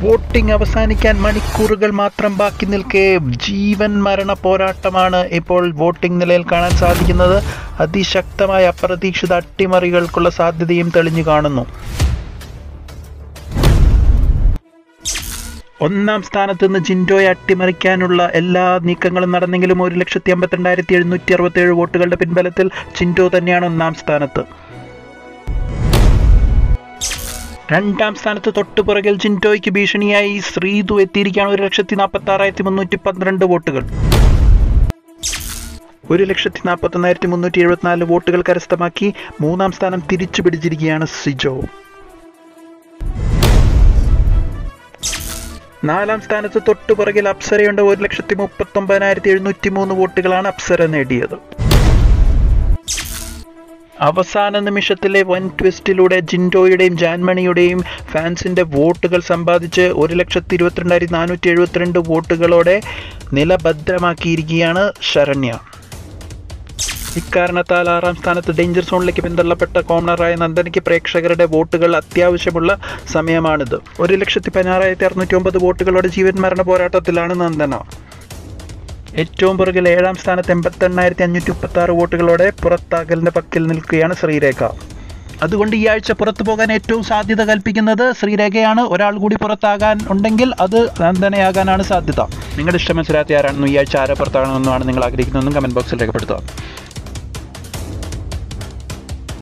voting അവസാനിക്കാൻ മണിക്കൂറുകൾ മാത്രം ബാക്കി നിൽക്കെ ജീവൻ മരണ പോരാട്ടമാണ് ഇപ്പോൾ വോട്ടിംഗ് നിലയിൽ കാണാൻ സാധിക്കുന്നത് അതിശക്തമായ അപ്രതീക്ഷിത അട്ടിമറികൾക്കുള്ള സാധ്യതയും തെളിഞ്ഞു കാണുന്നു ഒന്നാം സ്ഥാനത്ത് നിന്ന് ജിൻഡോയെ അട്ടിമറിക്കാനുള്ള എല്ലാ നീക്കങ്ങളും നടന്നെങ്കിലും ഒരു ലക്ഷത്തി അമ്പത്തിരണ്ടായിരത്തി എഴുന്നൂറ്റി അറുപത്തേഴ് വോട്ടുകളുടെ പിൻബലത്തിൽ ജിൻഡോ തന്നെയാണ് ഒന്നാം സ്ഥാനത്ത് രണ്ടാം സ്ഥാനത്ത് തൊട്ടുപുറകിൽ ജിൻഡോയ്ക്ക് ഭീഷണിയായി ശ്രീതു എത്തിയിരിക്കുകയാണ് ഒരു ലക്ഷത്തി നാൽപ്പത്തി ആറായിരത്തി മുന്നൂറ്റി പന്ത്രണ്ട് വോട്ടുകൾ ഒരു ലക്ഷത്തി നാൽപ്പത്തി ഒന്നായിരത്തി മുന്നൂറ്റി എഴുപത്തിനാല് വോട്ടുകൾ കരസ്ഥമാക്കി മൂന്നാം സ്ഥാനം തിരിച്ചു പിടിച്ചിരിക്കുകയാണ് സിജോ നാലാം സ്ഥാനത്ത് തൊട്ടുപുറകിൽ അപ്സരയുണ്ട് ഒരു ലക്ഷത്തി മുപ്പത്തി ഒമ്പതിനായിരത്തി എഴുന്നൂറ്റി മൂന്ന് വോട്ടുകളാണ് അപ്സര നേടിയത് അവസാന നിമിഷത്തിലെ വൻ ട്വിസ്റ്റിലൂടെ ജിൻഡോയുടെയും ജാൻമണിയുടെയും ഫാൻസിന്റെ വോട്ടുകൾ സമ്പാദിച്ച് ഒരു ലക്ഷത്തി ഇരുപത്തിരണ്ടായിരത്തി നാനൂറ്റി എഴുപത്തിരണ്ട് വോട്ടുകളോടെ നില ഭദ്രമാക്കിയിരിക്കുകയാണ് ശരണ്യ ഇക്കാരണത്താൽ ആറാം സ്ഥാനത്ത് ഡേഞ്ചർ സോണിലേക്ക് പിന്തള്ളപ്പെട്ട കോമണറായ നന്ദനയ്ക്ക് പ്രേക്ഷകരുടെ വോട്ടുകൾ അത്യാവശ്യമുള്ള സമയമാണിത് ഒരു ലക്ഷത്തി പതിനാറായിരത്തി അറുന്നൂറ്റി ഒമ്പത് വോട്ടുകളോടെ ജീവൻ മരണ പോരാട്ടത്തിലാണ് നന്ദന ഏറ്റവും പുറകിൽ ഏഴാം സ്ഥാനത്ത് എൺപത്തെണ്ണായിരത്തി അഞ്ഞൂറ്റി മുപ്പത്തി ആറ് വോട്ടുകളോടെ പുറത്താകലിന്റെ പക്കിൽ നിൽക്കുകയാണ് ശ്രീരേഖ അതുകൊണ്ട് ഈ ആഴ്ച പുറത്തു പോകാൻ ഏറ്റവും സാധ്യത കൽപ്പിക്കുന്നത് ശ്രീരേഖയാണ് ഒരാൾ കൂടി പുറത്താകാൻ ഉണ്ടെങ്കിൽ അത് നന്ദനയാകാനാണ് സാധ്യത നിങ്ങളുടെ ഇഷ്ടം മനസ്സിലാത്ത ആരാണെന്നും ഈ ആഴ്ച ആരെ പുറത്താകണമെന്നുമാണ് നിങ്ങൾ ആഗ്രഹിക്കുന്നതെന്നും കമന്റ് ബോക്സിൽ രേഖപ്പെടുത്തുക